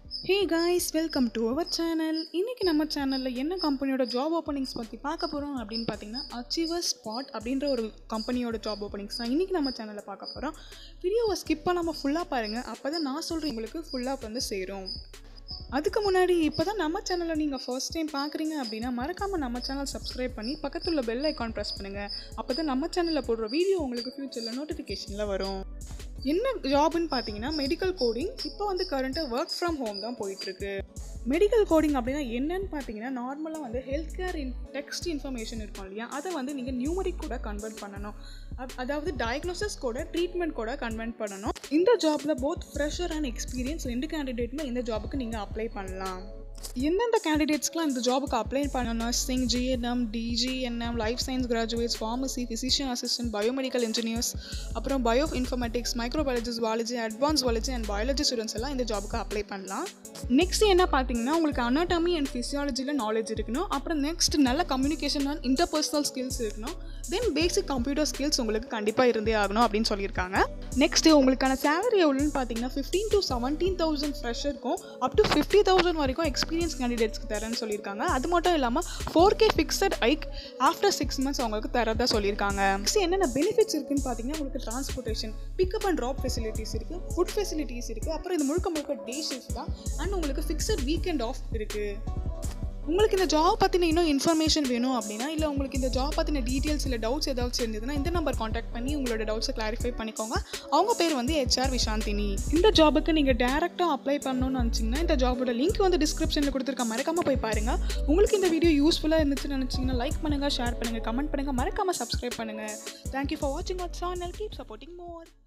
hey guys welcome to our channel இன்றைக்கி நம்ம சேனலில் என்ன கம்பெனியோட ஜாப் ஓப்பனிங்ஸ் பற்றி பார்க்க போகிறோம் அப்படின்னு பார்த்தீங்கன்னா அச்சீவர் ஸ்பாட் அப்படின்ற ஒரு கம்பெனியோட ஜாப் ஓப்பனிங்ஸ் தான் இன்றைக்கி நம்ம சேனலில் பார்க்க போகிறோம் வீடியோவை ஸ்கிப் பண்ணாமல் ஃபுல்லாக பாருங்கள் அப்போ தான் நான் சொல்கிறேன் உங்களுக்கு ஃபுல்லாக வந்து சேரும் அதுக்கு முன்னாடி இப்போ தான் நம்ம சேனலை நீங்கள் ஃபர்ஸ்ட் டைம் பார்க்குறீங்க அப்படின்னா மறக்காமல் நம்ம சேனல் சப்ஸ்கிரைப் பண்ணி பக்கத்தில் உள்ள பெல் ஐக்கான் ப்ரெஸ் பண்ணுங்கள் அப்போ தான் நம்ம சேனலில் போடுற வீடியோ உங்களுக்கு ஃப்யூச்சரில் நோட்டிஃபிகேஷனில் வரும் என்ன ஜாப்னு பார்த்தீங்கன்னா மெடிக்கல் கோடிங் இப்போ வந்து கரண்ட்டாக ஒர்க் ஃப்ரம் ஹோம் தான் போயிட்டுருக்கு மெடிக்கல் கோடிங் அப்படின்னா என்னன்னு பார்த்தீங்கன்னா நார்மலாக வந்து health care in text information இருக்கும் இல்லையா அதை வந்து நீங்கள் நியூமரிக் கூட கன்வெர்ட் பண்ணணும் அப்- அதாவது டயக்னோசிஸ் கூட ட்ரீட்மெண்ட் கூட கன்வெர்ட் பண்ணணும் இந்த ஜாப்பில் போத் ஃப்ரெஷர் அண்ட் எக்ஸ்பீரியன்ஸ் ரெண்டு கேண்டிடேட்டுமே இந்த ஜாபுக்கு நீங்கள் அப்ளை பண்ணலாம் எந்தெந்த கேண்டிடேட்ஸ்க்குலாம் இந்த ஜாபுக்கு அப்ளை பண்ணணும் nursing GNM DGNM life science graduates pharmacy physician assistant biomedical engineers அப்புறம் bioinformatics microbiology zoology advance zoology and biology students எல்லாம் இந்த ஜாபுக்கு அப்ளை பண்ணலாம் நெக்ஸ்ட் என்ன பார்த்தீங்கன்னா உங்களுக்கு அனாட்டமி அண்ட் ஃபிசியாலஜியில் நாலேஜ் இருக்கணும் அப்புறம் நெக்ஸ்ட் நல்ல கம்யூனிகேஷன் அண்ட் இன்டர்பர்சனல் ஸ்கில்ஸ் இருக்கணும் தென் பேசிக் கம்ப்யூட்டர் ஸ்கில்ஸ் உங்களுக்கு கண்டிப்பாக இருந்தே ஆகணும் அப்படின்னு சொல்லியிருக்காங்க நெக்ஸ்ட் உங்களுக்கான சேலரி எவ்வளோன்னு பார்த்தீங்கன்னா ஃபிஃப்டீன் டு செவன்டீன் தௌசண்ட் ஃப்ரெஷருக்கும் அப் டு ஃபிஃப்டி தௌசண்ட் வரைக்கும் எக்ஸ்பீரியன்ஸ் கேண்டிடேட்ஸ்க்கு தரேன்னு சொல்லியிருக்காங்க அது மட்டும் இல்லாமல் four K fixed hike after six months அவங்களுக்கு தரதா சொல்லியிருக்காங்க நெக்ஸ்ட் என்னென்ன பெனிஃபிட்ஸ் இருக்குன்னு பார்த்தீங்கன்னா உங்களுக்கு transportation pickup and drop facilities இருக்குது ஃபுட் ஃபெசிலிட்டிஸ் இருக்குது அப்புறம் இது முழுக்க முழுக்க டே ஷிஃப்ட் தான் அண்ட் உங்களுக்கு ஃபிக்ஸட் வீக்கெண்ட் ஆஃப் இருக்குது உங்களுக்கு இந்த ஜாப் பற்றின இன்னும் இன்ஃபர்மேஷன் வேணும் அப்படின்னா இல்லை உங்களுக்கு இந்த ஜாப் பற்றின டீட்டெயில்ஸ் இல்லை டவுட்ஸ் ஏதாச்சும் இருந்ததுன்னா இந்த நம்பர் காண்டாக்ட் பண்ணி உங்களோட டவுட்ஸை கிளாரிஃபை பண்ணிக்கோங்க அவங்க பேர் வந்து ஹெச்ஆர் விஷாந்தினி இந்த ஜாபுக்கு நீங்கள் டேரெக்டாக அப்ளை பண்ணணும்னு நினச்சிங்கன்னா இந்த ஜாபோட லிங்க் வந்து டிஸ்கிரிப்ஷனில் கொடுத்துருக்க மறக்காமல் போய் பாருங்கள் உங்களுக்கு இந்த வீடியோ யூஸ்ஃபுல்லாக இருந்துச்சுன்னு நினச்சிங்கன்னா லைக் பண்ணுங்கள் ஷேர் பண்ணுங்கள் கமெண்ட் பண்ணுங்கள் மறக்காமல் சப்ஸ்கிரைப் பண்ணுங்கள் தேங்க்யூ ஃபார் வாட்சிங் our channel keep supporting more